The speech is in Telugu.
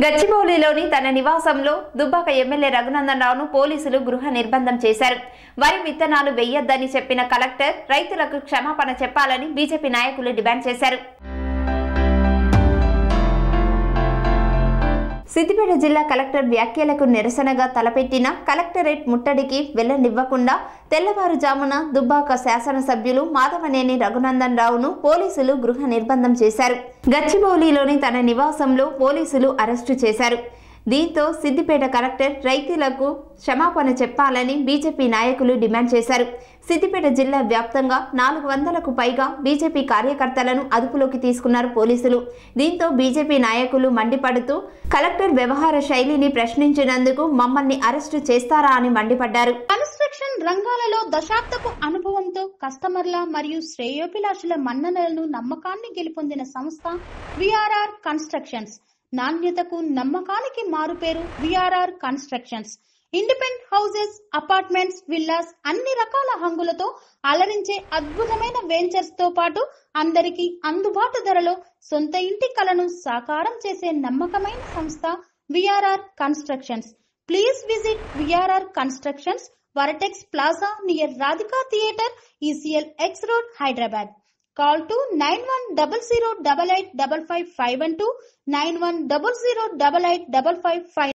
గచ్చిబౌలిలోని తన నివాసంలో దుబ్బాక ఎమ్మెల్యే రఘునందన్ రావును పోలీసులు గృహ నిర్బంధం చేశారు వరి విత్తనాలు వెయ్యొద్దని చెప్పిన కలెక్టర్ రైతులకు క్షమాపణ చెప్పాలని బీజేపీ నాయకులు డిమాండ్ చేశారు సిద్దిపేట జిల్లా కలెక్టర్ వ్యాఖ్యలకు నిరసనగా తలపెట్టిన కలెక్టరేట్ ముట్టడికి వెళ్లనివ్వకుండా తెల్లవారుజామున దుబ్బాక శాసనసభ్యులు మాధవనేని రఘునందన్ రావును పోలీసులు గృహ నిర్బంధం చేశారు గచ్చిబౌలిలోని తన నివాసంలో పోలీసులు అరెస్టు చేశారు దీంతో సిద్దిపేట కలెక్టర్ రైతులకు క్షమాపణ చెప్పాలని బీజేపీ నాయకులు డిమాండ్ చేశారు సిద్దిపేట జిల్లా వ్యాప్తంగా నాలుగు వందలకు పైగా బీజేపీ కార్యకర్తలను అదుపులోకి తీసుకున్నారు పోలీసులు దీంతో బీజేపీ నాయకులు మండిపడుతూ కలెక్టర్ వ్యవహార శైలిని ప్రశ్నించినందుకు మమ్మల్ని అరెస్టు చేస్తారా అని మండిపడ్డారు కన్స్ట్రక్షన్ రంగాలలో దశాబ్దపు అనుభవంతో కస్టమర్ల మరియు శ్రేయోభిలాషుల మన్ననలను నమ్మకాన్ని గెలుపొందిన సంస్థ విఆర్ఆర్ కన్స్ట్రక్షన్స్ నాణ్యతకు నమ్మకానికి మారుపేరు VRR constructions independent houses apartments villas అన్ని రకాల హంగులతో అలరించే అద్భుతమైన వెంచర్స్ తో పాటు అందరికీ అందుబాటు ధరలో సొంత ఇంటి కలను సాకారం చేసే నమ్మకమైన సంస్థ VRR constructions please visit VRR constructions vertex plaza near Radhika theatre ECIL X road Hyderabad call to nine one double zero double eight double five five one two nine one double zero double eight double five five